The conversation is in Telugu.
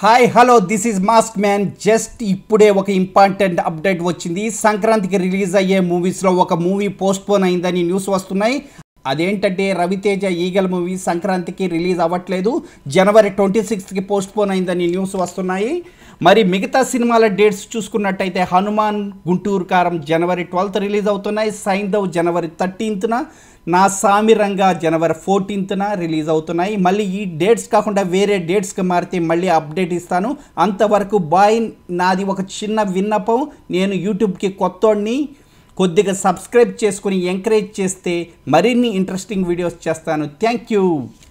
hi hello this is mask man just ఇప్పుడే ఒక ఇంపార్టెంట్ అప్డేట్ వచ్చింది సంక్రాంతికి రిలీజ్ అయ్యే మూవీస్లో ఒక మూవీ పోస్ట్ పోన్ అయిందని న్యూస్ వస్తున్నాయి అదేంటంటే రవితేజ ఈగల్ మూవీ సంక్రాంతికి రిలీజ్ అవ్వట్లేదు జనవరి ట్వంటీ సిక్స్త్కి పోస్ట్ పోన్ అయిందని న్యూస్ వస్తున్నాయి మరి మిగతా సినిమాల డేట్స్ చూసుకున్నట్టయితే హనుమాన్ గుంటూరు కారం జనవరి ట్వెల్త్ రిలీజ్ అవుతున్నాయి సైంధవ్ జనవరి థర్టీన్త్న నా సామిరంగా జనవరి ఫోర్టీన్త్న రిలీజ్ అవుతున్నాయి మళ్ళీ ఈ డేట్స్ కాకుండా వేరే డేట్స్కి మారితే మళ్ళీ అప్డేట్ ఇస్తాను అంతవరకు బాయ్ నాది ఒక చిన్న విన్నపం నేను యూట్యూబ్కి కొత్తోడిని కొద్దిగా సబ్స్క్రైబ్ చేసుకుని ఎంకరేజ్ చేస్తే మరిన్ని ఇంట్రెస్టింగ్ వీడియోస్ చేస్తాను థ్యాంక్ యూ